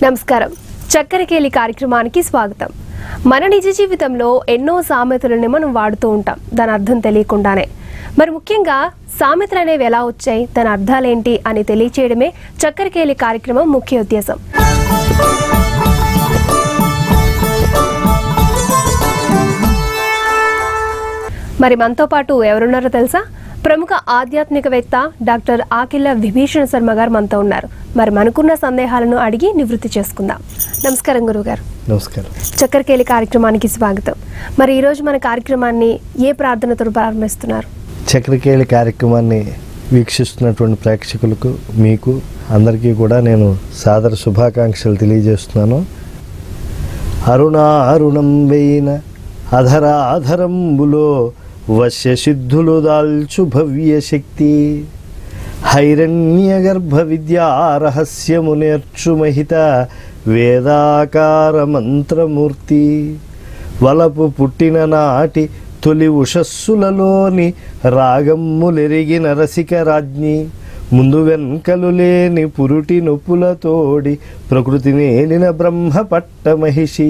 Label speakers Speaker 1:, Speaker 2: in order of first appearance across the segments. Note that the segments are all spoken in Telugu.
Speaker 1: నమస్కారం చక్కెరకేలి కార్యక్రమానికి స్వాగతం మన నిజ జీవితంలో ఎన్నో సామెతలని మనం వాడుతూ ఉంటాం దాని అర్థం తెలియకుండానే మరి ముఖ్యంగా సామెతలు అనేవి ఎలా వచ్చాయి దాని అర్థాలేంటి అని తెలియచేయడమే చక్కెరకేలి కార్యక్రమం ముఖ్య ఉద్దేశం మరి మనతో పాటు ఎవరున్నారో తెలుసా ప్రముఖ ఆధ్యాత్మికవేత్త డాక్టర్ ఆకిల్ల విభీషణ శర్మ గారు మనతో ఉన్నారు మరి మనకున్న సందేహాలను అడిగి నివృత్తి చేసుకుందాం నమస్కారం గురుగారు
Speaker 2: నమస్కారం
Speaker 1: చక్కెరకేలి కార్యక్రమానికి స్వాగతం మరి ఈరోజు మన కార్యక్రమాన్ని ఏ ప్రార్థనతో ప్రారంభిస్తున్నారు
Speaker 2: చక్రకేళి కార్యక్రమాన్ని వీక్షిస్తున్నటువంటి ప్రేక్షకులకు మీకు అందరికీ కూడా నేను సాదర శుభాకాంక్షలు తెలియజేస్తున్నాను అరుణా అరుణం వేయిన అధరా అధరంబులో వశ్య సిద్ధులు దాల్చు భవ్య శక్తి హైరణ్య గర్భ విద్యా రహస్యము నేర్చు మహిత వేదాకార మంత్రమూర్తి వలపు పుట్టిన నాటి తొలి ఉషస్సులలోని రాగమ్ములెరిగిన రసిక రాజ్ఞి ముందు వెన్కలు లేని పురుటి నొప్పులతోడి ప్రకృతి నేలిన బ్రహ్మ పట్ట మహిషి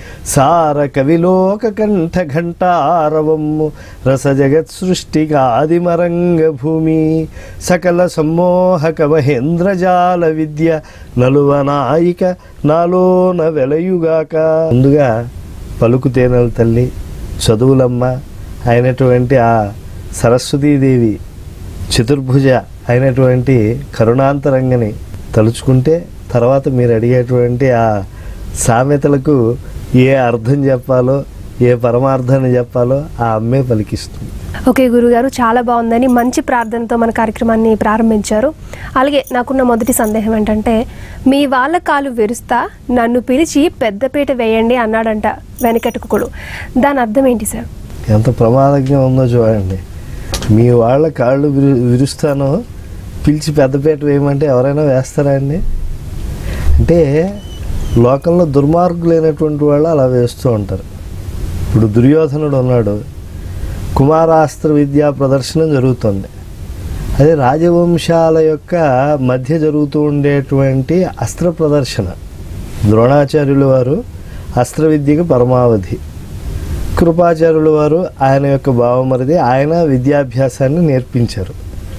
Speaker 2: సార కవిలోక కంఠ ఘంటారవమ్ము రస జగత్ సృష్టిగా ఆదిమరంగ భూమి సకల సమ్మోహక మహేంద్రజాల విద్య నలువ నాయిక నాలోన వెలయుగాక ముందుగా పలుకుతేనల తల్లి చదువులమ్మ అయినటువంటి ఆ సరస్వతీదేవి చతుర్భుజ అయినటువంటి కరుణాంతరంగని తలుచుకుంటే తర్వాత మీరు అడిగేటువంటి ఆ సామెతలకు ఏ అర్థం చెప్పాలో ఏ పరమార్థాన్ని చెప్పాలో ఆ అమ్మే పలికిస్తుంది
Speaker 1: ఓకే గురుగారు చాలా బాగుందని మంచి ప్రార్థనతో మన కార్యక్రమాన్ని ప్రారంభించారు అలాగే నాకున్న మొదటి సందేహం ఏంటంటే మీ వాళ్ళ కాలు విరుస్తా నన్ను పిలిచి పెద్దపీట వేయండి అన్నాడంట వెనకటుకుడు దాని అర్థం ఏంటి సార్
Speaker 2: ఎంత ప్రమాదంగా ఉందో చూడండి మీ వాళ్ళ కాళ్ళు విరు విరుస్తానో పిలిచి పెద్దపేట వేయమంటే ఎవరైనా వేస్తారా అండి అంటే లోకంలో దుర్మార్గులైనటువంటి వాళ్ళు అలా వేస్తూ ఉంటారు ఇప్పుడు దుర్యోధనుడు ఉన్నాడు కుమారాస్త్ర విద్యా ప్రదర్శనం జరుగుతుంది అదే రాజవంశాల యొక్క మధ్య జరుగుతూ ఉండేటువంటి అస్త్ర ప్రదర్శన ద్రోణాచార్యుల వారు అస్త్ర విద్యకు పరమావధి కృపాచార్యుల వారు ఆయన యొక్క భావమరిది ఆయన విద్యాభ్యాసాన్ని నేర్పించారు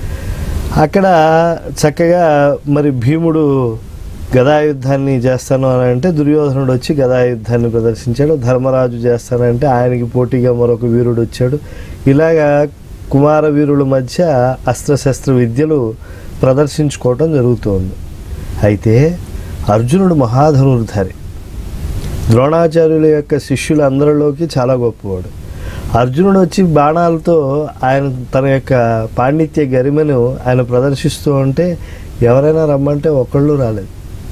Speaker 2: అక్కడ చక్కగా మరి భీముడు గదాయుద్ధాన్ని చేస్తాను అని అంటే దుర్యోధనుడు వచ్చి గదాయుద్ధాన్ని ప్రదర్శించాడు ధర్మరాజు చేస్తానంటే ఆయనకి పోటీగా మరొక వీరుడు వచ్చాడు ఇలాగా కుమార వీరుల మధ్య అస్త్రశస్త్ర విద్యలు ప్రదర్శించుకోవటం జరుగుతోంది అయితే అర్జునుడు మహాధనుర్ధారి ద్రోణాచార్యుల యొక్క శిష్యులు అందరిలోకి చాలా గొప్పవాడు అర్జునుడు వచ్చి బాణాలతో ఆయన తన యొక్క పాండిత్య గరిమను ఆయన ప్రదర్శిస్తూ ఉంటే ఎవరైనా రమ్మంటే ఒకళ్ళు రాలేదు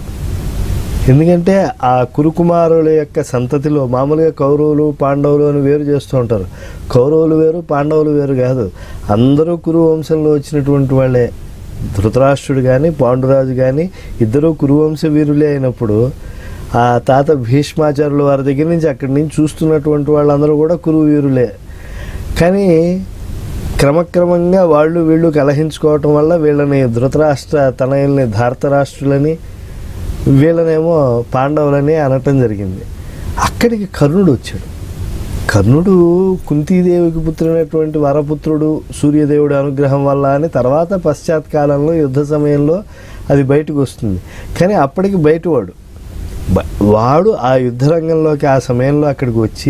Speaker 2: ఎందుకంటే ఆ కురుకుమారుల యొక్క సంతతిలో మామూలుగా కౌరవులు పాండవులు అని వేరు చేస్తూ ఉంటారు కౌరవులు వేరు పాండవులు వేరు కాదు అందరూ కురు వంశంలో వచ్చినటువంటి వాళ్ళే ధృతరాష్ట్రుడు కానీ పాండురాజు కానీ ఇద్దరూ కురువంశ వీరులే అయినప్పుడు ఆ తాత భీష్మాచార్యుల వారి దగ్గర నుంచి అక్కడి నుంచి చూస్తున్నటువంటి వాళ్ళందరూ కూడా కురు వీరులే కానీ క్రమక్రమంగా వాళ్ళు వీళ్ళు కలహించుకోవటం వల్ల వీళ్ళని ధృతరాష్ట్ర తనయుల్ని ధార్తరాష్ట్రులని వీళ్ళనేమో పాండవులని అనటం జరిగింది అక్కడికి కర్ణుడు వచ్చాడు కర్ణుడు కుంతీదేవికి పుత్రుడైనటువంటి వరపుత్రుడు సూర్యదేవుడి అనుగ్రహం వల్ల అని తర్వాత పశ్చాత్కాలంలో యుద్ధ సమయంలో అది బయటకు వస్తుంది కానీ అప్పటికి బయటవాడు బ- వాడు ఆ యుద్ధ రంగంలోకి ఆ సమయంలో అక్కడికి వచ్చి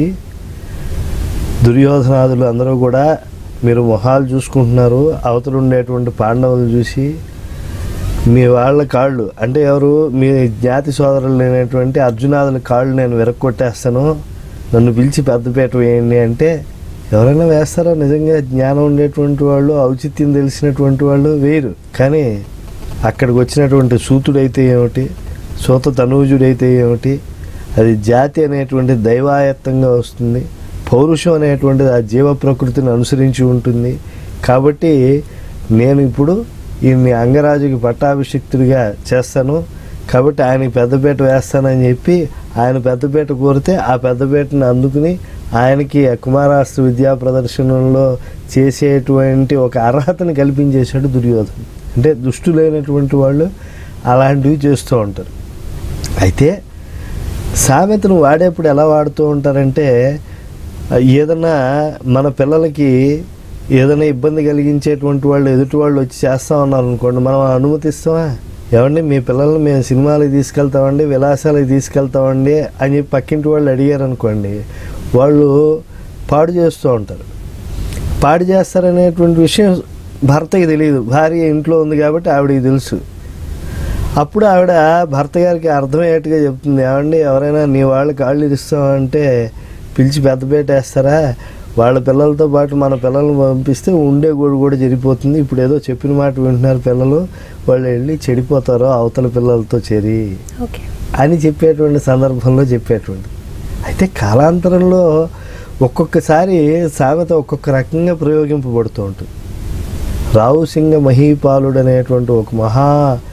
Speaker 2: దుర్యోధనాదులు అందరూ కూడా మీరు మొహాలు చూసుకుంటున్నారు అవతల ఉండేటువంటి పాండవులు చూసి మీ వాళ్ళ కాళ్ళు అంటే ఎవరు మీ జ్ఞాతి సోదరులు లేనటువంటి అర్జునాదుల కాళ్ళు నేను విరక్కొట్టేస్తాను నన్ను పిలిచి పెద్దపేట వేయండి అంటే ఎవరైనా వేస్తారా నిజంగా జ్ఞానం ఉండేటువంటి వాళ్ళు ఔచిత్యం తెలిసినటువంటి వాళ్ళు వేయరు కానీ అక్కడికి వచ్చినటువంటి సూతుడైతే ఏమిటి సూత తనూజుడైతే ఏమిటి అది జాతి అనేటువంటి దైవాయత్తంగా వస్తుంది పౌరుషం అనేటువంటిది ఆ జీవ ప్రకృతిని అనుసరించి ఉంటుంది కాబట్టి నేను ఇప్పుడు ఈయన్ని అంగరాజుకి పట్టాభిషిక్తుడిగా చేస్తాను కాబట్టి ఆయనకి పెద్దపేట వేస్తానని చెప్పి ఆయన పెద్దపేట కోరితే ఆ పెద్దపేటను అందుకుని ఆయనకి ఆ కుమారాస్త్ర విద్యా ప్రదర్శనలో చేసేటువంటి ఒక అర్హతని కల్పించేశాడు దుర్యోధను అంటే దుష్టులైనటువంటి వాళ్ళు అలాంటివి చేస్తూ ఉంటారు అయితే సామెతను వాడేప్పుడు ఎలా వాడుతూ ఉంటారంటే ఆ, ఏదన్నా మన పిల్లలకి ఏదైనా ఇబ్బంది కలిగించేటువంటి వాళ్ళు ఎదుటి వాళ్ళు వచ్చి చేస్తా ఉన్నారు అనుకోండి మనం అనుమతిస్తామా ఏమండి మీ పిల్లల్ని మేము సినిమాలకు తీసుకెళ్తామండి విలాసాలకు తీసుకెళ్తామండి అని చెప్పి పక్కింటి వాళ్ళు అడిగారు అనుకోండి వాళ్ళు పాడు చేస్తూ ఉంటారు పాడు చేస్తారనేటువంటి విషయం భర్తకి తెలియదు భార్య ఇంట్లో ఉంది కాబట్టి ఆవిడకి తెలుసు అప్పుడు ఆవిడ భర్త గారికి అర్థమయ్యేట్టుగా చెప్తుంది ఏమండి ఎవరైనా నీ వాళ్ళు కాళ్ళు ఇరుస్తామంటే పిలిచి పెద్ద వేస్తారా వాళ్ళ పిల్లలతో పాటు మన పిల్లల్ని పంపిస్తే ఉండే గోడు కూడా చెడిపోతుంది ఇప్పుడు ఏదో చెప్పిన మాట వింటున్నారు పిల్లలు వాళ్ళు వెళ్ళి చెడిపోతారో అవతల పిల్లలతో చేరి
Speaker 1: ఓకే
Speaker 2: అని చెప్పేటువంటి సందర్భంలో చెప్పేటువంటి అయితే కాలాంతరంలో ఒక్కొక్కసారి సామెత ఒక్కొక్క రకంగా ప్రయోగింపబడుతూ ఉంటుంది రావుసింగ మహీపాలుడు అనేటువంటి ఒక మహా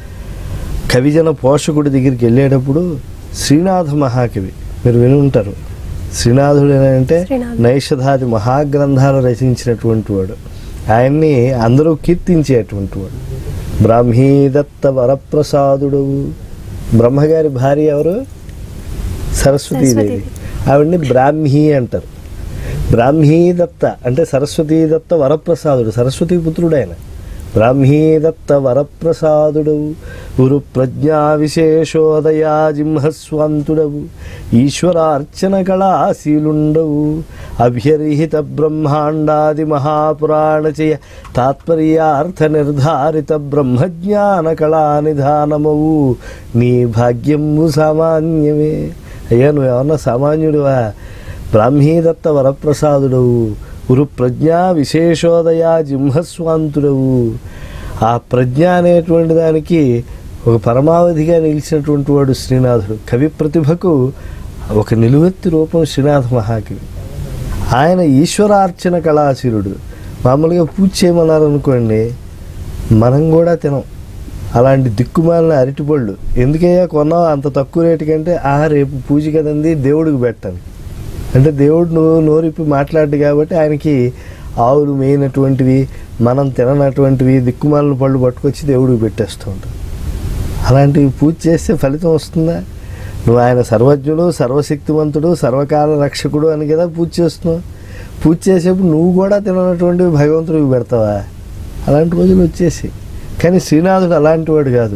Speaker 2: కవిజన పోషకుడి దగ్గరికి వెళ్ళేటప్పుడు శ్రీనాథ మహాకవి మీరు విని ఉంటారు శ్రీనాథుడు అని అంటే
Speaker 1: శ్రీనాథుడు.
Speaker 2: నైషధాది మహాగ్రంథాలు రచించినటువంటి వాడు ఆయన్ని అందరూ కీర్తించేటువంటి వాడు బ్రాహ్మీదత్త వరప్రసాదుడు బ్రహ్మగారి భార్య ఎవరు సరస్వతీదేవి
Speaker 1: సరస్వతీదేవి.
Speaker 2: ఆవిడ్ని బ్రాహ్మీ అంటారు బ్రాహ్మీదత్త అంటే సరస్వతీదత్త వరప్రసాదుడు సరస్వతీ పుత్రుడు ఆయన బ్రాహ్మీదత్త వరప్రసాదుడు గురు ప్రజ్ఞా విశేషోదయా జింహస్వాంతుడవు ఈశ్వరార్చన కళాశీలుండవు అభ్యర్హిత బ్రహ్మాండాది మహాపురాణచయ తాత్పర్యార్థ నిర్ధారిత బ్రహ్మజ్ఞాన కళా నిధానమవు నీ భాగ్యము సామాన్యమే అయ్యా నువ్వేమన్నా సామాన్యుడివా బ్రాహ్మీదత్త వరప్రసాదుడవు గురు ప్రజ్ఞా విశేషోదయ జింహస్వాంతుడవు ఆ ప్రజ్ఞ అనేటువంటి దానికి ఒక పరమావధిగా నిలిచినటువంటి వాడు శ్రీనాథుడు కవి ప్రతిభకు ఒక నిలువెత్తి రూపం శ్రీనాథ మహాకవి ఆయన ఈశ్వరార్చన కళాశీలుడు మామూలుగా పూజ చేయమన్నారు అనుకోండి మనం కూడా తినం అలాంటి దిక్కుమాలిన అరటిపళ్ళు ఎందుకయ్యా కొన్నావు అంత తక్కువ రేటు కంటే ఆ రేపు పూజ కదంది దేవుడికి పెట్టాలి అంటే దేవుడు నువ్వు నోరిప్పి మాట్లాడు కాబట్టి ఆయనకి ఆవులు మేయినటువంటివి మనం తిననటువంటివి దిక్కుమాలిన పళ్ళు పట్టుకొచ్చి దేవుడికి పెట్టేస్తూ ఉంటాం అలాంటివి పూజ చేస్తే ఫలితం వస్తుందా నువ్వు ఆయన సర్వజ్ఞుడు సర్వశక్తివంతుడు సర్వకాల రక్షకుడు అని కదా పూజ చేస్తున్నావు పూజ చేసేప్పుడు నువ్వు కూడా తిననటువంటివి భగవంతుడికి పెడతావా అలాంటి రోజులు వచ్చేసి కానీ శ్రీనాథుడు అలాంటి వాడు కాదు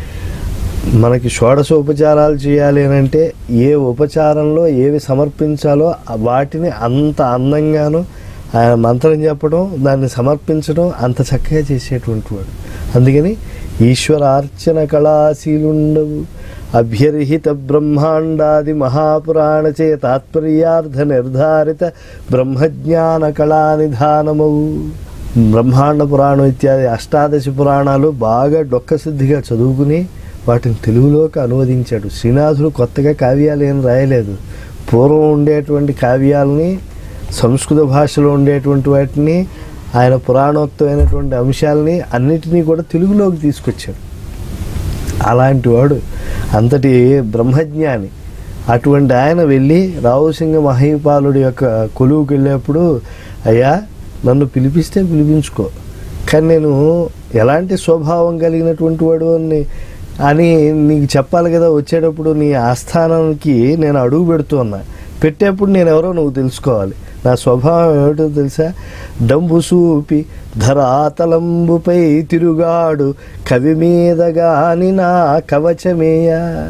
Speaker 2: మనకి షోడశోపచారాలు చేయాలి అని అంటే ఏ ఉపచారంలో ఏవి సమర్పించాలో ఆ వాటిని అంత అందంగాను ఆయన మంత్రం చెప్పడం దాన్ని సమర్పించడం అంత చక్కగా చేసేటువంటి వాడు అందుకని ఈశ్వరార్చన కళాశీలుండవు అభ్యర్హిత బ్రహ్మాండాది మహాపురాణచే తాత్పర్యార్థ నిర్ధారిత బ్రహ్మజ్ఞాన కళా నిధానమవు బ్రహ్మాండ పురాణం ఇత్యాది అష్టాదశ పురాణాలు బాగా డొక్కసిద్ధిగా చదువుకుని వాటిని తెలుగులోకి అనువదించాడు శ్రీనాథుడు కొత్తగా కావ్యాలు ఏం రాయలేదు పూర్వం ఉండేటువంటి కావ్యాలని సంస్కృత భాషలో ఉండేటువంటి వాటిని ఆయన పురాణోక్తమైనటువంటి అంశాలని అన్నిటినీ కూడా తెలుగులోకి తీసుకొచ్చాడు అలాంటి వాడు అంతటి బ్రహ్మజ్ఞాని అటువంటి ఆయన వెళ్ళి రావుసింగ మహీపాలుడి యొక్క కొలువుకి వెళ్ళేప్పుడు అయ్యా నన్ను పిలిపిస్తే పిలిపించుకో కానీ నేను ఎలాంటి స్వభావం కలిగినటువంటి వాడు అని అని నీకు చెప్పాలి కదా వచ్చేటప్పుడు నీ ఆస్థానానికి నేను అడుగు పెడుతున్నా పెట్టేప్పుడు నేను ఎవరో నువ్వు తెలుసుకోవాలి నా స్వభావం ఏమిటో తెలుసా డంబు సూపి ధరాతలంబుపై తిరుగాడు కవి మీద గాని నా కవచమేయ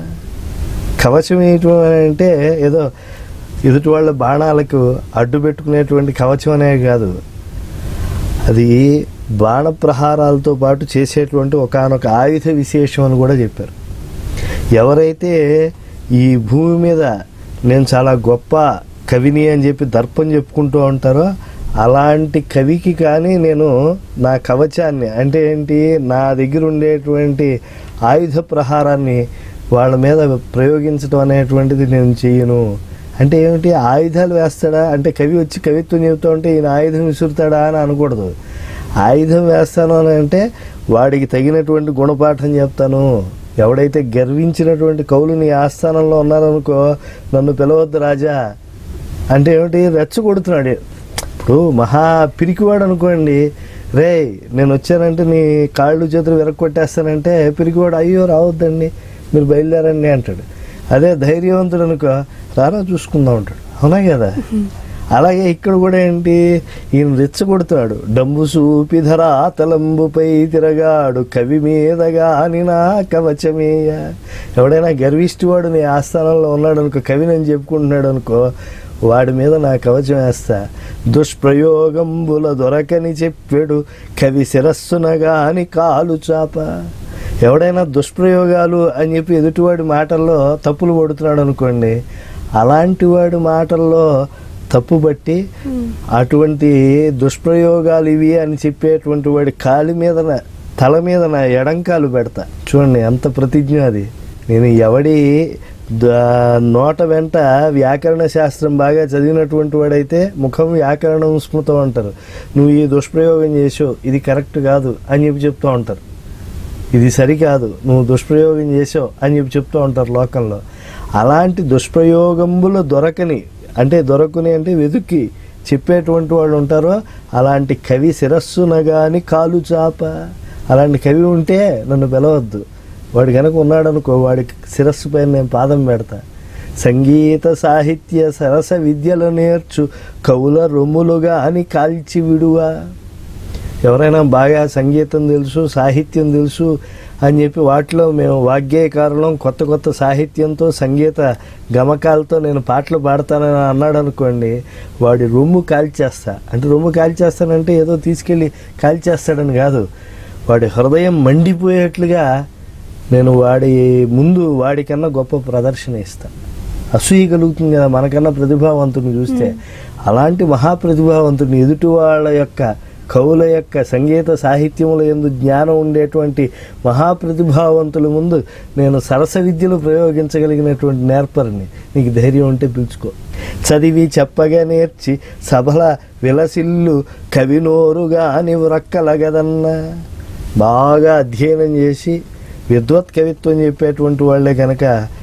Speaker 2: కవచం వేయటం అని అంటే ఏదో ఎదుటి వాళ్ళ బాణాలకు అడ్డు పెట్టుకునేటువంటి కవచం అనే కాదు అది బాణ ప్రహారాలతో పాటు చేసేటువంటి ఒకానొక ఆయుధ విశేషం అని కూడా చెప్పారు ఎవరైతే ఈ భూమి మీద నేను చాలా గొప్ప కవిని అని చెప్పి దర్పం చెప్పుకుంటూ ఉంటారో అలాంటి కవికి కానీ నేను నా కవచాన్ని అంటే ఏంటి నా దగ్గర ఉండేటువంటి ఆయుధ ప్రహారాన్ని వాళ్ళ మీద ప్రయోగించడం అనేటువంటిది నేను చెయ్యను అంటే ఏమిటి ఆయుధాలు వేస్తాడా అంటే కవి వచ్చి కవిత్వం చెబుతూ ఉంటే ఈయన ఆయుధం విసురుతాడా అని అనకూడదు ఆయుధం వేస్తాను అని అంటే వాడికి తగినటువంటి గుణపాఠం చెప్తాను ఎవడైతే గర్వించినటువంటి కవులు నీ ఆస్థానంలో ఉన్నారనుకో నన్ను పిలవద్దు రాజా అంటే ఏమిటి రెచ్చగొడుతున్నాడు ఇప్పుడు మహా పిరికివాడు అనుకోండి రే నేను వచ్చానంటే నీ కాళ్ళు చేతులు విరక్కొట్టేస్తానంటే పిరికివాడు అయ్యో రావద్దండి మీరు బయలుదేరండి అంటాడు అదే ధైర్యవంతుడు అనుకో రారా చూసుకుందాం అంటాడు అవునా కదా అలాగే ఇక్కడ కూడా ఏంటి ఈయన రెచ్చగొడుతున్నాడు డంబు సూపిధరా తలంబుపై తిరగాడు కవి మీదగా నా కవచమేయ ఎవడైనా గర్విష్టివాడు నీ ఆస్థానంలో ఉన్నాడు అనుకో కవిని అని చెప్పుకుంటున్నాడు అనుకో వాడి మీద నా కవచం వేస్తా దుష్ప్రయోగంబుల దొరకని చెప్పాడు కవి శిరస్సునగా అని కాలు చాప ఎవడైనా దుష్ప్రయోగాలు అని చెప్పి ఎదుటివాడి మాటల్లో తప్పులు పడుతున్నాడు అనుకోండి అలాంటి వాడి మాటల్లో తప్పుబట్టి అటువంటి దుష్ప్రయోగాలు ఇవి అని చెప్పేటువంటి వాడి కాలి మీద తల మీద నా ఎడంకాలు పెడతా చూడండి ఎంత ప్రతిజ్ఞ అది నేను ఎవడి ద- నోట వెంట వ్యాకరణ శాస్త్రం బాగా చదివినటువంటి వాడైతే ముఖం వ్యాకరణం స్మృతం అంటారు నువ్వు ఈ దుష్ప్రయోగం చేసావు ఇది కరెక్ట్ కాదు అని చెప్పి చెప్తూ ఉంటారు ఇది సరికాదు నువ్వు దుష్ప్రయోగం చేసావు అని చెప్పి చెప్తూ ఉంటారు లోకంలో అలాంటి దుష్ప్రయోగంబులు దొరకని అంటే దొరకని అంటే వెతుక్కి చెప్పేటువంటి వాళ్ళు ఉంటారో అలాంటి కవి శిరస్సునగాని కాలు చాప అలాంటి కవి ఉంటే నన్ను పిలవద్దు వాడు కనుక ఉన్నాడనుకో వాడి శిరస్సు పైన నేను పాదం పెడతా సంగీత సాహిత్య సరస విద్యలు నేర్చు కవుల రొమ్ములుగా అని కాల్చి విడువా ఎవరైనా బాగా సంగీతం తెలుసు సాహిత్యం తెలుసు అని చెప్పి వాటిలో మేము వాగ్గేయకారులం కొత్త కొత్త సాహిత్యంతో సంగీత గమకాలతో నేను పాటలు పాడతానని అన్నాడు అనుకోండి వాడి రొమ్ము కాల్చేస్తా అంటే రొమ్ము కాల్చేస్తానంటే ఏదో తీసుకెళ్ళి కాల్చేస్తాడని కాదు వాడి హృదయం మండిపోయేట్లుగా నేను వాడి ముందు వాడికన్నా గొప్ప ప్రదర్శన ఇస్తా అసూయ కలుగుతుంది కదా మనకన్నా ప్రతిభావంతుని చూస్తే అలాంటి మహాప్రతిభావంతుని ఎదుటి వాళ్ళ యొక్క కవుల యొక్క సంగీత సాహిత్యముల ఎందు జ్ఞానం ఉండేటువంటి మహాప్రతిభావంతుల ముందు నేను సరస విద్యలు ప్రయోగించగలిగినటువంటి నేర్పరిని నీకు ధైర్యం ఉంటే పిలుచుకో చదివి చెప్పగా నేర్చి సభల విలసిల్లు కవినోరుగా నీవు రక్కలగదన్నా బాగా అధ్యయనం చేసి విద్వత్ కవిత్వం చెప్పేటువంటి వాళ్ళే కనుక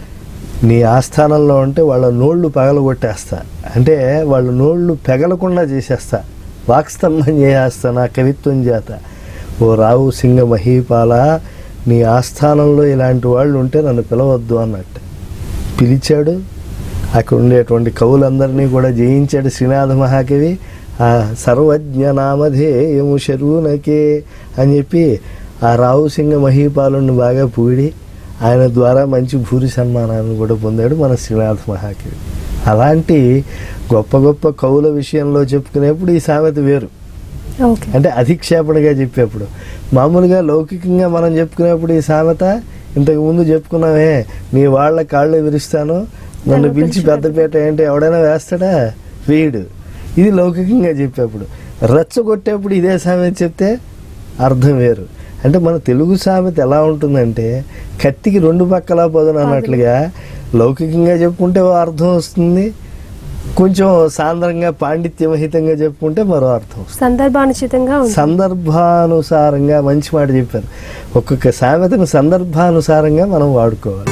Speaker 2: నీ ఆస్థానంలో ఉంటే వాళ్ళ నోళ్ళు పగలగొట్టేస్తా అంటే వాళ్ళ నోళ్ళు పెగలకుండా చేసేస్తా వాక్స్తంభం చేసేస్తా నా కవిత్వం చేత ఓ రావు సింగ మహీపాల నీ ఆస్థానంలో ఇలాంటి వాళ్ళు ఉంటే నన్ను పిలవద్దు అన్నట్టు పిలిచాడు అక్కడ ఉండేటువంటి కవులందరినీ కూడా జయించాడు శ్రీనాథ మహాకవి ఆ సర్వజ్ఞ నామధేయము శరువునకే అని చెప్పి ఆ రావు సింగ మహీపాలుని బాగా పూడి ఆయన ద్వారా మంచి భూరి సన్మానాన్ని కూడా పొందాడు మన శ్రీనాథ మహాకవి అలాంటి గొప్ప గొప్ప కవుల విషయంలో చెప్పుకునేప్పుడు ఈ సామెత వేరు
Speaker 1: ఓకే
Speaker 2: అంటే అధిక్షేపణగా చెప్పేప్పుడు మామూలుగా లౌకికంగా మనం చెప్పుకునేప్పుడు ఈ సామెత ఇంతకు ముందు చెప్పుకున్నామే నీ వాళ్ళ కాళ్ళు విరుస్తాను నన్ను
Speaker 1: నన్ను
Speaker 2: పిలిచి
Speaker 1: పిలిచి
Speaker 2: పెద్దపేట ఏంటి ఎవడైనా వేస్తాడా వేయడు ఇది లౌకికంగా చెప్పేప్పుడు రెచ్చగొట్టేప్పుడు ఇదే సామెత చెప్తే అర్థం వేరు అంటే మన తెలుగు సామెత ఎలా ఉంటుందంటే కత్తికి రెండు పక్కల పొదను అన్నట్లుగా లౌకికంగా చెప్పుకుంటే ఓ అర్థం వస్తుంది కొంచెం సాంద్రంగా పాండిత్యమహితంగా చెప్పుకుంటే మరో అర్థం వస్తుంది
Speaker 1: సందర్భానుచితంగా ఉంది
Speaker 2: సందర్భానుసారంగా మంచి మాట చెప్పారు ఒక్కొక్క సామెతను సందర్భానుసారంగా మనం వాడుకోవాలి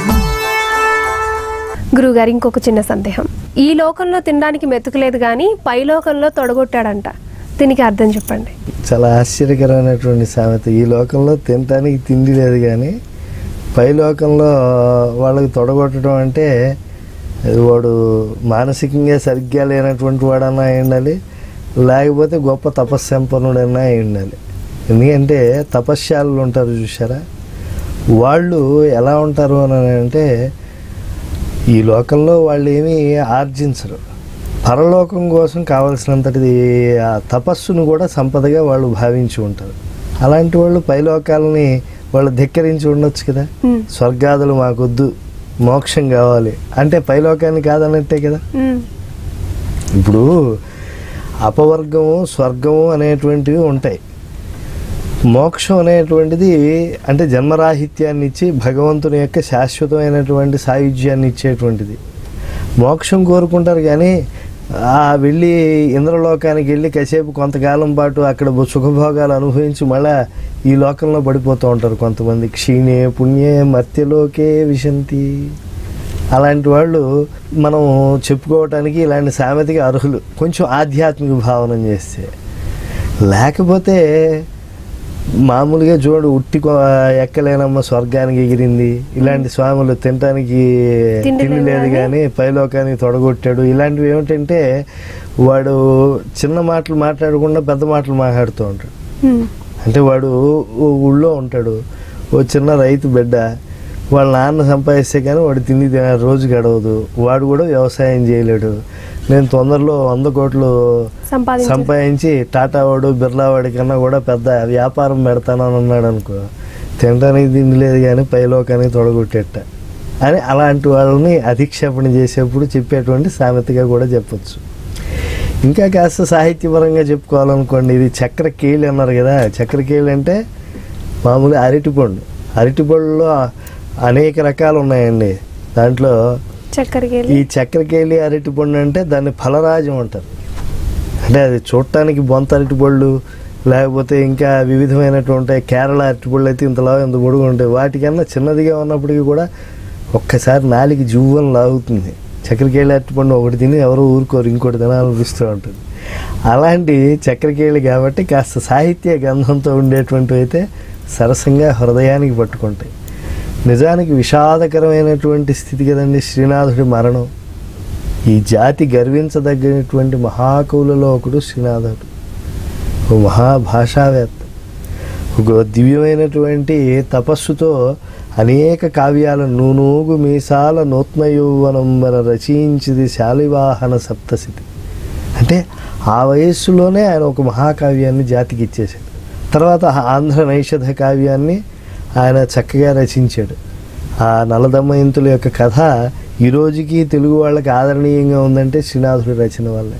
Speaker 1: గురువుగారు ఇంకొక చిన్న సందేహం ఈ లోకంలో తినడానికి మెతుకులేదు కానీ పై లోకంలో తొడగొట్టాడంట దీనికి అర్థం చెప్పండి
Speaker 2: చాలా ఆశ్చర్యకరమైనటువంటి సామెత ఈ లోకంలో తినటానికి తిండి లేదు కానీ పై లోకంలో వాళ్ళకి తొడగొట్టడం అంటే అది వాడు మానసికంగా సరిగ్గా లేనటువంటి వాడన్నా అయి ఉండాలి లేకపోతే గొప్ప తపస్సంపన్నుడన్నా అయి ఉండాలి ఎందుకంటే తపశ్శాలలు ఉంటారు చూసారా వాళ్ళు ఎలా ఉంటారు అని అంటే ఈ లోకంలో వాళ్ళు ఏమీ ఆర్జించరు పరలోకం కోసం కావలసినంతటి ఆ తపస్సును కూడా సంపదగా వాళ్ళు భావించి ఉంటారు అలాంటి వాళ్ళు పైలోకాలని వాళ్ళు ధిక్కరించి ఉండొచ్చు కదా
Speaker 1: ఉమ్,
Speaker 2: స్వర్గాదులు మాకొద్దు మోక్షం కావాలి అంటే పైలోకాన్ని కాదన్నట్టే కదా
Speaker 1: ఉమ్,
Speaker 2: ఇప్పుడు అపవర్గము స్వర్గము అనేటువంటివి ఉంటాయి మోక్షం అనేటువంటిది అంటే జన్మరాహిత్యాన్ని ఇచ్చి భగవంతుని యొక్క శాశ్వతమైనటువంటి సాయుధ్యాన్ని ఇచ్చేటువంటిది మోక్షం కోరుకుంటారు కానీ ఆ వెళ్ళి ఇంద్రలోకానికి వెళ్ళి కాసేపు కొంతకాలం పాటు అక్కడ బు- సుఖభోగాలు అనుభవించి మళ్ళా ఈ లోకంలో పడిపోతూ ఉంటారు కొంతమంది క్షీణే పుణ్యే మర్త్యలోకే విశంతి అలాంటి వాళ్ళు మనం చెప్పుకోవటానికి ఇలాంటి సామెతకి అర్హులు కొంచెం ఆధ్యాత్మిక భావన చేస్తే లేకపోతే మామూలుగా చూడు ఉట్టి కొ- ఎక్కలేనమ్మ స్వర్గానికి ఎగిరింది ఇలాంటి స్వాములు తినటానికి
Speaker 1: తిండి
Speaker 2: తిండి
Speaker 1: లేదు
Speaker 2: లేదు
Speaker 1: కానీ.
Speaker 2: కానీ పైలోకానికి తొడగొట్టాడు ఇలాంటివి ఏమిటంటే వాడు చిన్న మాటలు మాట్లాడకుండా పెద్ద మాటలు మాట్లాడుతూ ఉంటాడు
Speaker 1: ఉమ్,
Speaker 2: అంటే వాడు ఓ ఊళ్ళో ఉంటాడు ఓ చిన్న రైతు బిడ్డ వాళ్ళ నాన్న సంపాదిస్తే కానీ వాడు తిండి తిన రోజు గడవదు వాడు కూడా వ్యవసాయం చేయలేడు నేను తొందరలో వంద కోట్లు
Speaker 1: సంపాదించ
Speaker 2: సంపాదించి టాటా వాడు బిర్లా వాడి కన్నా కూడా పెద్ద వ్యాపారం పెడతానని అన్నాడు అనుకో తినడానికి తిండి లేదు కానీ పైలోకానికి తొడగొట్టేట అని అలాంటి వాళ్ళని అధిక్షేపణ చేసేప్పుడు చెప్పేటువంటి సామెతగా కూడా చెప్పొచ్చు ఇంకా కాస్త సాహిత్యపరంగా చెప్పుకోవాలనుకోండి ఇది చక్ర కేళి అన్నారు కదా చక్ర కేళి అంటే మామూలు అరటిపండు అరటిపండులో అనేక రకాలు ఉన్నాయండి దాంట్లో
Speaker 1: చక్కెరకి
Speaker 2: ఈ
Speaker 1: వెళ్ళి
Speaker 2: చక్రకేళి అరటిపండు అంటే దాన్ని ఫలరాజం అంటారు అంటే అది చూడటానికి బొంత అరటిపళ్ళు లేకపోతే ఇంకా వివిధమైనటువంటి కేరళ అరటిపళ్ళు అయితే ఇంతలా ఇంత పొడుగు ఉంటాయి వాటికన్నా చిన్నదిగా ఉన్నప్పటికీ కూడా ఒక్కసారి నాలికి జువ్వని లాగుతుంది చక్రకేళి అరటిపండు ఒకటి తిని ఎవరో ఊరుకోరు ఇంకోటి తినాలనిపిస్తూ ఉంటుంది అలాంటి చక్రకేళి కాబట్టి కాస్త సాహిత్య గంధంతో ఉండేటువంటివి అయితే సరసంగా హృదయానికి పట్టుకుంటాయి నిజానికి విషాదకరమైనటువంటి స్థితి కదండి శ్రీనాథుడి మరణం ఈ జాతి గర్వించదగినటువంటి మహాకవులలో ఒకడు శ్రీనాథుడు ఒక మహాభాషావేత్త ఒక దివ్యమైనటువంటి తపస్సుతో అనేక కావ్యాలను నూనూగు మీసాల నూత్న యౌవనంబర రచించింది శాలివాహన సప్తశతి అంటే ఆ వయస్సులోనే ఆయన ఒక మహాకావ్యాన్ని జాతికి ఇచ్చేశాడు తర్వాత ఆంధ్ర నైషధ కావ్యాన్ని ఆయన చక్కగా రచించాడు ఆ నలదమయంతుల యొక్క కథ ఈ రోజుకి తెలుగు వాళ్ళకి ఆదరణీయంగా ఉందంటే శ్రీనాథుడి రచన వల్లే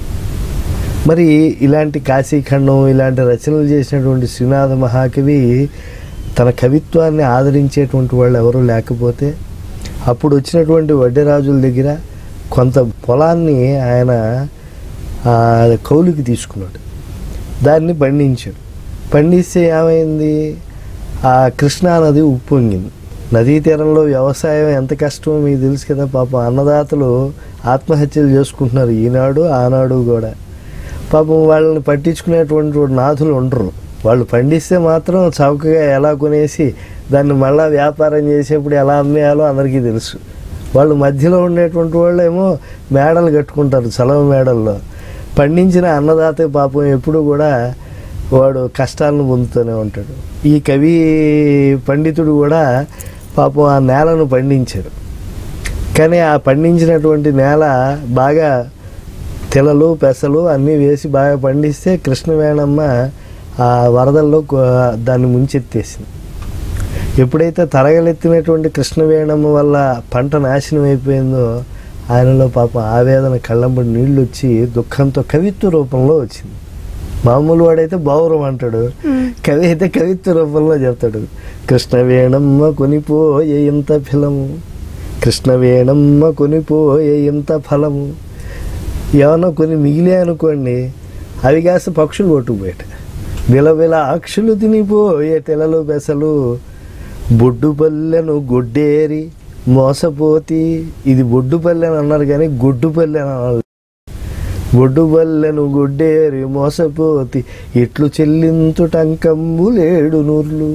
Speaker 2: మరి ఇలాంటి కాశీఖండం ఇలాంటి రచనలు చేసినటువంటి శ్రీనాథ మహాకవి తన కవిత్వాన్ని ఆదరించేటువంటి వాళ్ళు ఎవరూ లేకపోతే అప్పుడు వచ్చినటువంటి వడ్డెరాజుల దగ్గర కొంత పొలాన్ని ఆయన ఆ, కౌలుకి తీసుకున్నాడు దాన్ని పండించాడు పండిస్తే ఏమైంది ఆ కృష్ణా నది ఉప్పొంగింది నదీ తీరంలో వ్యవసాయం ఎంత కష్టమో మీకు తెలుసు కదా పాపం అన్నదాతలు ఆత్మహత్యలు చేసుకుంటున్నారు ఈనాడు ఆనాడు కూడా పాపం వాళ్ళని పట్టించుకునేటువంటి వాడు నాథులు ఉండరు వాళ్ళు పండిస్తే మాత్రం చౌకగా ఎలా కొనేసి దాన్ని మళ్ళా వ్యాపారం చేసేప్పుడు ఎలా అమ్మేయాలో అందరికీ తెలుసు వాళ్ళు మధ్యలో ఉండేటువంటి వాళ్ళు ఏమో మేడలు కట్టుకుంటారు చలవ మేడల్లో పండించిన అన్నదాత పాపం ఎప్పుడు కూడా వాడు కష్టాలను పొందుతూనే ఉంటాడు ఈ కవి పండితుడు కూడా పాపం ఆ నేలను పండించాడు కానీ ఆ పండించినటువంటి నేల బాగా తెలలు పెసలు అన్నీ వేసి బాగా పండిస్తే కృష్ణవేణమ్మ ఆ వరదల్లో కొ- దాన్ని ముంచెత్తేసింది ఎప్పుడైతే తరగలెత్తినటువంటి కృష్ణవేణమ్మ వల్ల పంట నాశనం అయిపోయిందో ఆయనలో పాపం ఆవేదన కళ్ళంబడి నీళ్ళు వచ్చి దుఃఖంతో కవిత్వ రూపంలో వచ్చింది మామూలు వాడైతే బౌరం అంటాడు కవి అయితే కవిత్వ రూపంలో చెప్తాడు కృష్ణవేణమ్మ కొనిపోయే ఇంత ఫలము కృష్ణవేణమ్మ కొనిపోయే ఇంత ఫలము ఏమన్నా కొన్ని మిగిలే అనుకోండి అవి కాస్త పక్షులు కొట్టుకుపోయాట విలవిల అక్షులు తినిపోయే తెలలు బెసలు బొడ్డు పల్లెను గొడ్డేరి మోసపోతి ఇది బొడ్డు పల్లె అని అన్నారు కానీ గొడ్డు పల్లె అని అనాలి బొడ్డు పల్లెను గొడ్డేరి మోసపోతి ఎట్లు చెల్లించుటంకంబు లేడు నూర్లు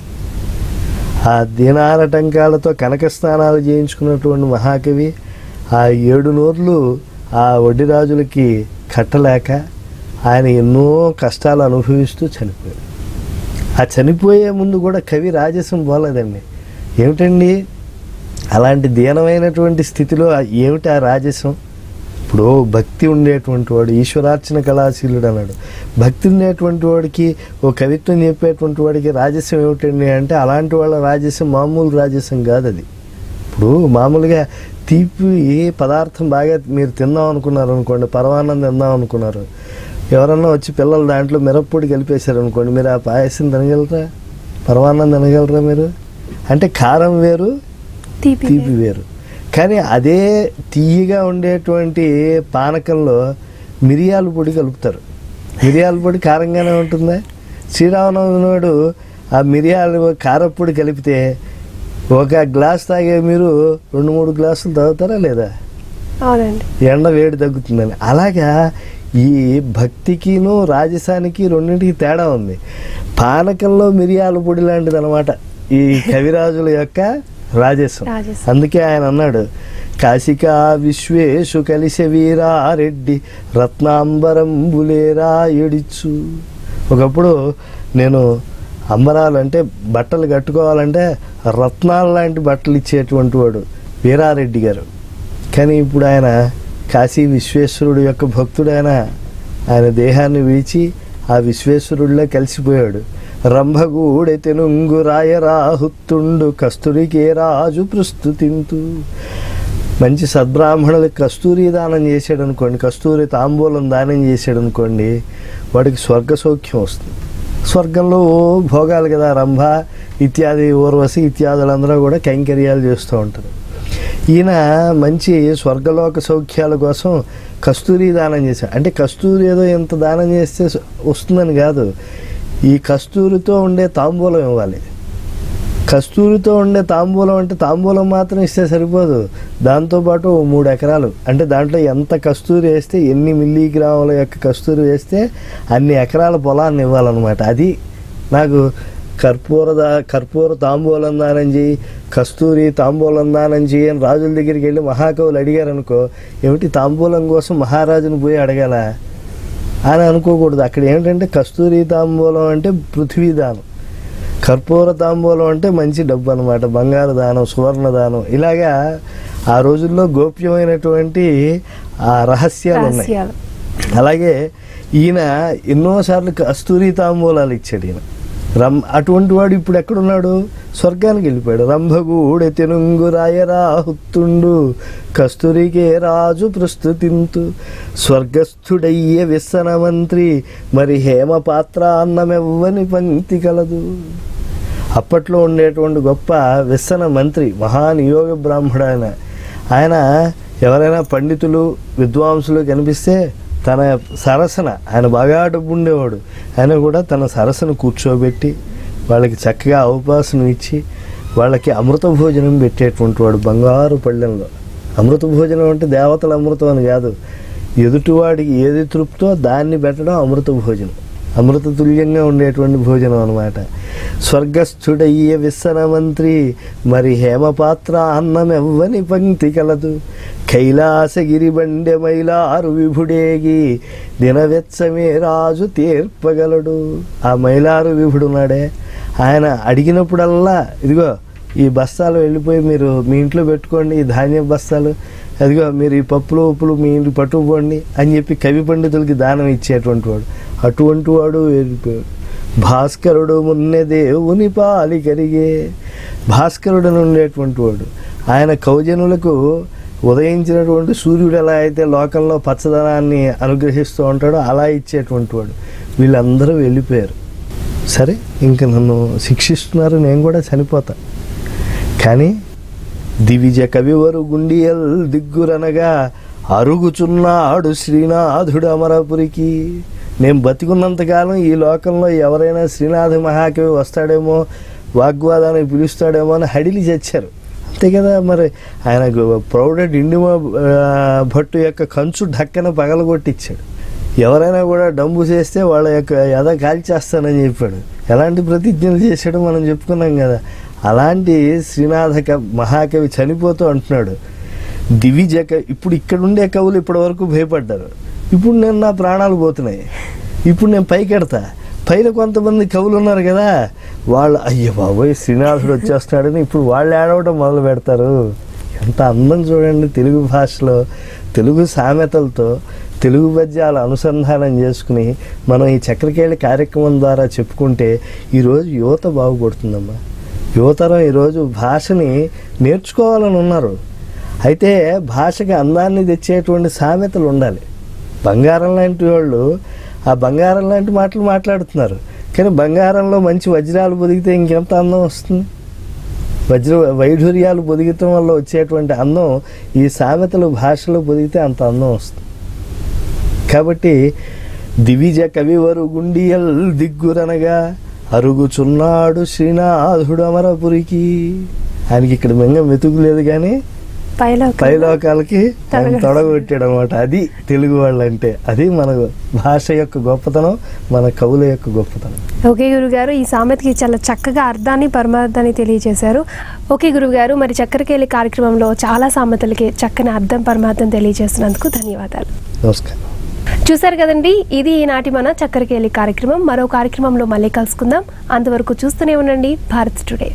Speaker 2: ఆ దినాల టంకాలతో కనక స్నానాలు చేయించుకున్నటువంటి మహాకవి ఆ ఏడు నూర్లు ఆ వడ్డిరాజులకి కట్టలేక ఆయన ఎన్నో కష్టాలు అనుభవిస్తూ చనిపోయాడు ఆ చనిపోయే ముందు కూడా కవి రాజసం పోలేదండి ఏమిటండి అలాంటి దీనమైనటువంటి స్థితిలో ఆ- ఏమిటి ఆ రాజసం ఇప్పుడు భక్తి ఉండేటువంటి వాడు ఈశ్వరార్చన కళాశీలుడు అన్నాడు భక్తి ఉండేటువంటి వాడికి ఓ కవిత్వం చెప్పేటువంటి వాడికి రాజస్యం ఏమిటండి అంటే అలాంటి వాళ్ళ రాజస్యం మామూలు రాజస్యం కాదు అది ఇప్పుడు మామూలుగా తీపి పదార్థం బాగా మీరు తిందాం అనుకున్నారు అనుకోండి పరమాన్నం తిందాం అనుకున్నారు ఎవరన్నా వచ్చి పిల్లలు దాంట్లో మిరప్పొడి కలిపేశారు అనుకోండి మీరు ఆ పాయసం తినగలరా పరమాన్నం తినగలరా మీరు అంటే కారం వేరు
Speaker 1: తీపి
Speaker 2: తీపి వేరు కానీ అదే తీయగా ఉండేటువంటి పానకంలో మిరియాల పొడి కలుపుతారు మిరియాల పొడి కారంగానే ఉంటుందా శ్రీరామనవమి నాడు ఆ మిరియాల కారప్పొడి కలిపితే ఒక గ్లాస్ తాగే మీరు రెండు మూడు గ్లాసులు తాగుతారా లేదా
Speaker 1: అవునండి
Speaker 2: ఎండ వేడి తగ్గుతుందని అలాగా ఈ భక్తికిను రాజసానికి రెండింటికి తేడా ఉంది పానకంలో మిరియాల పొడి లాంటిది అనమాట ఈ కవిరాజుల యొక్క రాజస్వం
Speaker 1: రాజస్వం.
Speaker 2: అందుకే ఆయన అన్నాడు కాశికా విశ్వేషు కలిసే వీరారెడ్డి రత్నాంబరం బులేరా ఎడిచ్చు ఒకప్పుడు నేను అంబరాలు అంటే బట్టలు కట్టుకోవాలంటే రత్నాల లాంటి బట్టలు ఇచ్చేటువంటి వాడు వీరారెడ్డి గారు కానీ ఇప్పుడు ఆయన కాశీ విశ్వేశ్వరుడు యొక్క భక్తుడైన ఆయన దేహాన్ని విడిచి ఆ విశ్వేశ్వరుడిలో కలిసిపోయాడు రంభగూడెతెనుంగు రాయరాహుత్తుండు కస్తూరికే రాజు ప్రస్తుతింతు మంచి సద్బ్రాహ్మణులకు కస్తూరి దానం చేసాడు అనుకోండి కస్తూరి తాంబూలం దానం చేసాడు అనుకోండి వాడికి స్వర్గ సౌఖ్యం వస్తుంది స్వర్గంలో ఓ భోగాలు కదా రంభ ఇత్యాది ఊర్వశి ఇత్యాదులందరూ కూడా కైంకర్యాలు చేస్తూ ఉంటారు ఈయన మంచి స్వర్గలోక సౌఖ్యాల కోసం కస్తూరి దానం చేశాడు అంటే కస్తూరి ఏదో ఇంత దానం చేస్తే వస్తుందని కాదు ఈ కస్తూరితో ఉండే తాంబూలం ఇవ్వాలి కస్తూరితో ఉండే తాంబూలం అంటే తాంబూలం మాత్రం ఇస్తే సరిపోదు దాంతోపాటు ఓ మూడు ఎకరాలు అంటే దాంట్లో ఎంత కస్తూరి వేస్తే ఎన్ని మిల్లీగ్రాముల యొక్క కస్తూరి వేస్తే అన్ని ఎకరాల పొలాన్ని ఇవ్వాలన్నమాట అది నాకు కర్పూర దా కర్పూర తాంబూలం దానం చేయి కస్తూరి తాంబూలం దానం చేయి అని రాజుల దగ్గరికి వెళ్ళి మహాకవులు అడిగారు అనుకో ఏమిటి తాంబూలం కోసం మహారాజుని పోయి అడగాల అని అనుకోకూడదు అక్కడ ఏంటంటే కస్తూరి తాంబూలం అంటే పృథ్వీ దానం కర్పూర తాంబూలం అంటే మంచి డబ్బు అనమాట బంగారు దానం సువర్ణ దానం ఇలాగా ఆ రోజుల్లో గోప్యమైనటువంటి ఆ రహస్యాలు ఉన్నాయి
Speaker 1: రహస్యాలు
Speaker 2: అలాగే ఈయన ఎన్నోసార్లు కస్తూరి తాంబూలాలు ఇచ్చాడు ఈయన రం అటువంటి వాడు ఇప్పుడు ఎక్కడున్నాడు స్వర్గానికి వెళ్ళిపోయాడు రంభగూడె తెనుంగు రాయరాహుత్తుండు కస్తూరికే రాజు ప్రస్తుతింతు స్వర్గస్థుడయ్యే విస్సన మంత్రి మరి హేమపాత్ర అన్నమెవ్వని పంక్తి కలదు అప్పట్లో ఉండేటువంటి గొప్ప విస్సన మంత్రి మహానియోగ బ్రాహ్మడు ఆయన ఆయన ఎవరైనా పండితులు విద్వాంసులు కనిపిస్తే తన సరసన ఆయన బాగా డబ్బు ఉండేవాడు ఆయన కూడా తన సరసన కూర్చోబెట్టి వాళ్ళకి చక్కగా అవకాశం ఇచ్చి వాళ్ళకి అమృత భోజనం పెట్టేటువంటి వాడు బంగారు పళ్ళెంలో అమృత భోజనం అంటే దేవతల అమృతం అని కాదు ఎదుటివాడికి ఏది తృప్తో దాన్ని పెట్టడం అమృత భోజనం అమృత తుల్యంగా ఉండేటువంటి భోజనం అనమాట స్వర్గస్థుడయ్యే విస్సన మంత్రి మరి హేమపాత్ర అన్నం ఎవ్వని పంక్తి కలదు కైలాసగిరి బండె మైలారు విభుడేగి దినవెచ్చమే రాజు తీర్పగలడు ఆ మైలారు విభుడున్నాడే ఆయన అడిగినప్పుడల్లా ఇదిగో ఈ బస్తాలు వెళ్ళిపోయి మీరు మీ ఇంట్లో పెట్టుకోండి ఈ ధాన్యం బస్తాలు అదిగో మీరు ఈ పప్పులు ఉప్పులు మీ ఇంటికి పట్టుకుపోండి అని చెప్పి కవి పండితులకి దానం ఇచ్చేటువంటి వాడు అటువంటి వాడు వెళ్ళిపోయాడు భాస్కరుడు మున్నె దేవుని పాలి కరిగే భాస్కరుడు అని ఉండేటువంటి వాడు ఆయన కౌజనులకు ఉదయించినటువంటి సూర్యుడు ఎలా అయితే లోకంలో పచ్చదనాన్ని అనుగ్రహిస్తూ ఉంటాడో అలా ఇచ్చేటువంటి వాడు వీళ్ళందరూ వెళ్ళిపోయారు సరే ఇంక నన్ను శిక్షిస్తున్నారు నేను కూడా చనిపోతా కానీ దివిజ కవివరు గుండియల్ దిగ్గురనగా అరుగుచున్నాడు శ్రీనాథుడు అమరపురికి నేను బతికున్నంతకాలం ఈ లోకంలో ఎవరైనా శ్రీనాథ మహాకవి వస్తాడేమో వాగ్వాదానికి పిలుస్తాడేమో అని హడిలి చచ్చారు అంతే కదా మరి ఆయన ప్రౌడెడ్ ఇండిమా భట్టు యొక్క కంచు ఢక్కన పగలగొట్టించాడు ఎవరైనా కూడా డంబు చేస్తే వాళ్ళ యొక్క ఎద కాల్చేస్తానని చెప్పాడు ఎలాంటి ప్రతిజ్ఞలు చేశాడో మనం చెప్పుకున్నాం కదా అలాంటి శ్రీనాథ క- మహాకవి చనిపోతూ అంటున్నాడు దివిజ క- ఇప్పుడు ఇక్కడ ఉండే కవులు ఇప్పటి వరకు భయపడ్డారు ఇప్పుడు నేను నా ప్రాణాలు పోతున్నాయి ఇప్పుడు నేను పైకెడతా పైన కొంతమంది కవులు ఉన్నారు కదా వాళ్ళు అయ్యో బాబోయ్ శ్రీనాథుడు వచ్చేస్తున్నాడని ఇప్పుడు వాళ్ళు ఏడవడం మొదలు పెడతారు ఎంత అందం చూడండి తెలుగు భాషలో తెలుగు సామెతలతో తెలుగు పద్యాలు అనుసంధానం చేసుకుని మనం ఈ చక్రకేళి కార్యక్రమం ద్వారా చెప్పుకుంటే ఈరోజు యువత బాగుపడుతుందమ్మా యువతరం ఈరోజు భాషని నేర్చుకోవాలని ఉన్నారు అయితే భాషకి అందాన్ని తెచ్చేటువంటి సామెతలు ఉండాలి బంగారం లాంటి వాళ్ళు ఆ బంగారం లాంటి మాటలు మాట్లాడుతున్నారు కానీ బంగారంలో మంచి వజ్రాలు పొదిగితే ఇంకెంత అందం వస్తుంది వజ్ర వైఢూర్యాలు పొదిగటం వల్ల వచ్చేటువంటి అందం ఈ సామెతలు భాషలో పొదిగితే అంత అందం వస్తుంది కాబట్టి దివిజ కవివరు గుండియల్ దిగ్గురనగా అరుగుచున్నాడు శ్రీనాథుడు అమరపురికి ఆయనకి ఇక్కడ మింగ మెతుకు లేదు కానీ
Speaker 1: పైలోక
Speaker 2: పైలోకాలకి ఆయన
Speaker 1: తొడగ-
Speaker 2: తొడగొట్టాడు అనమాట అది తెలుగు వాళ్ళు అంటే అది మన భాష యొక్క గొప్పతనం మన కవుల యొక్క గొప్పతనం
Speaker 1: ఓకే గురుగారు ఈ సామెతకి చాలా చక్కగా అర్థాన్ని పరమార్థాన్ని తెలియజేశారు ఓకే గురుగారు మరి చక్కెరకేళి కార్యక్రమంలో చాలా సామెతలకి చక్కని అర్థం పరమార్థం తెలియజేస్తున్నందుకు ధన్యవాదాలు
Speaker 2: నమస్కారం
Speaker 1: చూశారు కదండి ఇది ఈనాటి మన చక్కెరకేళి కార్యక్రమం మరో కార్యక్రమంలో మళ్ళీ కలుసుకుందాం అంతవరకు చూస్తూనే ఉండండి భారత్ టుడే